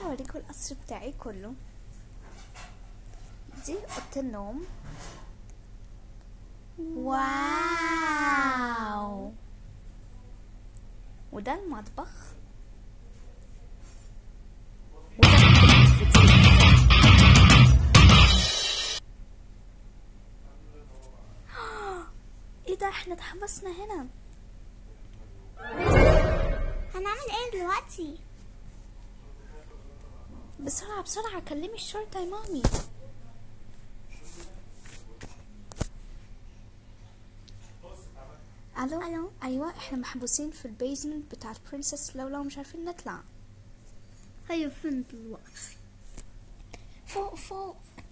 اوريكم القصر بتاعي كله دي اوضه النوم واو وده المطبخ وده التلفزيون. ايه ده احنا اتحبسنا هنا هنعمل ايه دلوقتي بسرعة بسرعة كلمي الشرطة يا مامي الو ألو. ايوه احنا محبوسين في البيزمنت بتاع البرنسس لولا ومش عارفين نطلع هيا فين دلوقتي فوق فوق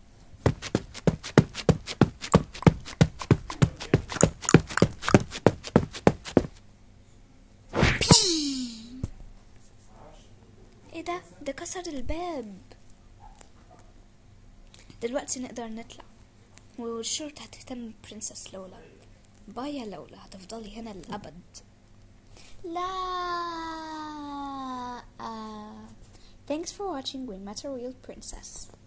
ايه ده ده كسر الباب دلوقتي نقدر نطلع والشرطة هتهتم ببرنسس لولا باي يا لولا هتفضلي هنا للأبد لا Thanks for watching Green Matter Real Princess